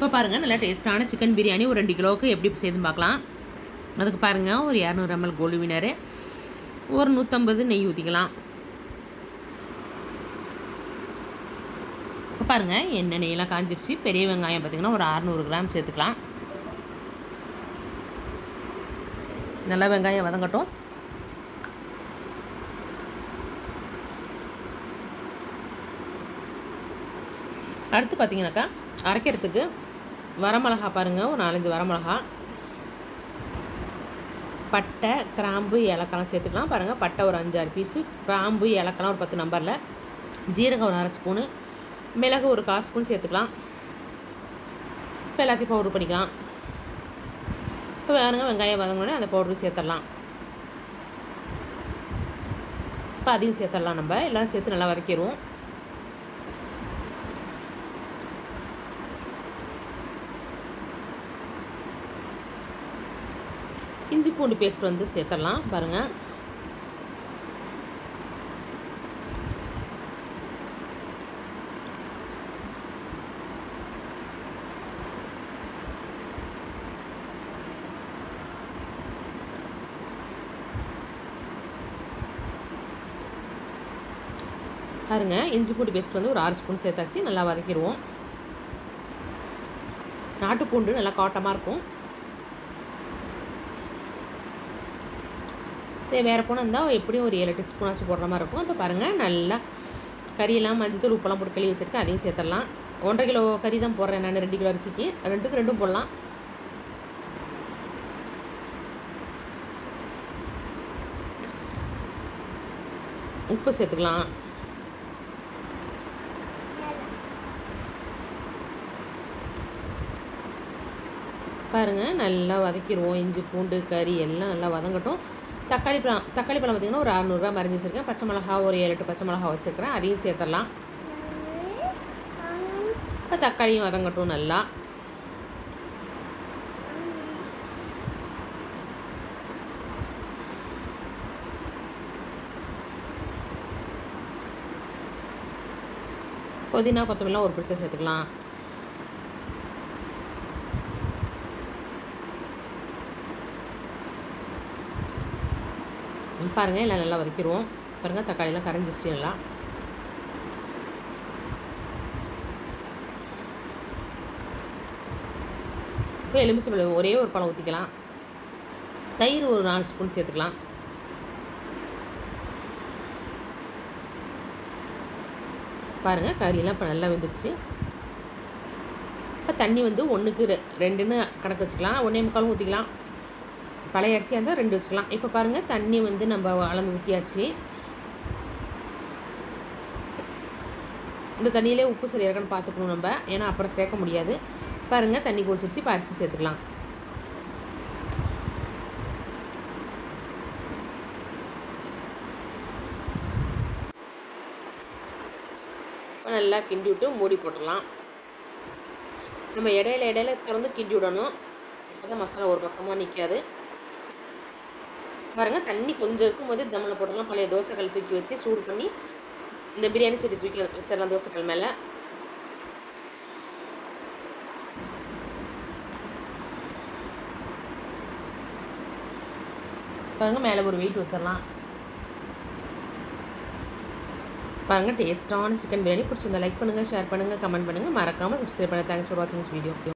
இப்போ பாருங்கள் நல்லா டேஸ்ட்டான சிக்கன் பிரியாணி ஒரு ரெண்டு கிலோவுக்கு எப்படி செய்துன்னு பார்க்கலாம் அதுக்கு பாருங்கள் ஒரு இரநூறு எம்எல் கோல்டு வினர் ஒரு நூற்றம்பது நெய் ஊற்றிக்கலாம் இப்போ பாருங்கள் எண்ணெய் நெய்யெல்லாம் காஞ்சிருச்சு பெரிய வெங்காயம் பார்த்திங்கன்னா ஒரு அறநூறு கிராம் சேர்த்துக்கலாம் நல்லா வெங்காயம் வதங்கட்டும் அடுத்து பார்த்தீங்கன்னாக்கா அரைக்கிறதுக்கு வரமிளகா பாருங்கள் ஒரு நாலஞ்சு வரமிளகா பட்டை கிராம்பு ஏலக்காலாம் சேர்த்துக்கலாம் பாருங்கள் பட்டை ஒரு அஞ்சாறு பீஸு கிராம்பு ஏலக்காலாம் ஒரு பத்து நம்பரில் ஜீரகம் ஒரு அரை ஸ்பூனு மிளகு ஒரு கால் ஸ்பூன் சேர்த்துக்கலாம் இப்போ எல்லாத்தையும் பவுட்ரு பண்ணிக்கலாம் இப்போ வேணுங்க வெங்காயம் வதங்கினோடனே அந்த பவுட்ரு சேர்த்துடலாம் இப்போ அதையும் சேர்த்துடலாம் நம்ம எல்லாம் சேர்த்து நல்லா வதக்கிடுவோம் இஞ்சி பூண்டு பேஸ்ட் வந்து சேர்த்துடலாம் பாருங்கள் பாருங்க இஞ்சி பூண்டு பேஸ்ட் வந்து ஒரு ஆறு ஸ்பூன் சேர்த்தாச்சு நல்லா வதக்கிடுவோம் நாட்டு பூண்டு நல்லா காட்டமாக இருக்கும் இதே வேறு பூனை இருந்தால் எப்படியும் ஒரு ஏழு எட்டு ஸ்பூனாச்சும் போடுற மாதிரி இருக்கும் இப்போ பாருங்கள் நல்லா கறியெல்லாம் மஞ்சத்தூள் உப்பெல்லாம் போட்டு கழுவி வச்சுருக்கேன் அதையும் சேர்த்துடலாம் ஒன்றரை கிலோ கறி தான் போடுறேன் நான் ரெண்டு கிலோ அரிசிக்கு ரெண்டுக்கு ரெண்டும் போடலாம் உப்பு சேர்த்துக்கலாம் பாருங்கள் நல்லா வதக்கிடுவோம் இஞ்சி பூண்டு கறி எல்லாம் நல்லா வதங்கட்டும் தக்காளி பழம் தக்காளி பழம் பார்த்திங்கன்னா ஒரு அறநூறுரூவா மறைஞ்சி வச்சுருக்கேன் பச்சை மிளகா ஒரு ஏழு எட்டு பச்சை மிளகா வச்சுருக்கிறேன் அதையும் சேர்த்துடலாம் இப்போ தக்காளியும் வதங்கட்டும் நல்லா புதினா கொத்தமல்லாம் ஒரு பிடிச்ச சேர்த்துக்கலாம் பாருங்கள் எல்லாம் நல்லா வதக்கிடுவோம் பாருங்கள் தக்காளியெல்லாம் கரைஞ்சிருச்சு நல்லா இப்போ எலுமிச்சம்பழம் ஒரே ஒரு பழம் ஊற்றிக்கலாம் தயிர் ஒரு நாலு ஸ்பூன் சேர்த்துக்கலாம் பாருங்கள் கறியெல்லாம் இப்போ நல்லா வெந்துருச்சு இப்போ தண்ணி வந்து ஒன்றுக்கு ரெ ரெண்டுன்னு கணக்கு வச்சுக்கலாம் ஒன்றே முக்காலும் ஊற்றிக்கலாம் பழைய அரிசியாக இருந்தால் ரெண்டு வச்சுக்கலாம் இப்போ பாருங்கள் தண்ணி வந்து நம்ம அளந்து ஊற்றியாச்சு இந்த தண்ணியிலே உப்பு சரியாக இருக்கான்னு பார்த்துக்கணும் நம்ம ஏன்னா அப்புறம் சேர்க்க முடியாது பாருங்கள் தண்ணி குடிச்சிருச்சு இப்போ அரிசி சேர்த்துக்கலாம் நல்லா கிண்டி விட்டு மூடி போட்டுடலாம் நம்ம இடையில இடையில திறந்து கிண்டி விடணும் அப்போ தான் மசாலா ஒரு பக்கமாக நிற்காது பாருங்கள் தண்ணி கொஞ்சம் இருக்கும்போது தம்மில் போட்டுடலாம் பழைய தோசைகள் தூக்கி வச்சு சூடு பண்ணி இந்த பிரியாணி சட்டி தூக்கி வச்சிடலாம் தோசைகள் மேலே பாருங்கள் மேலே ஒரு வெயிட் வச்சிடலாம் பாருங்கள் டேஸ்ட்டான சிக்கன் பிரியாணி பிடிச்சிருந்தா லைக் பண்ணுங்கள் ஷேர் பண்ணுங்கள் கமெண்ட் பண்ணுங்கள் மறக்காமல் சப்ஸ்கிரைப் பண்ணுங்கள் தேங்க்ஸ் ஃபார் வாட்சிங் திஸ் வீடியோ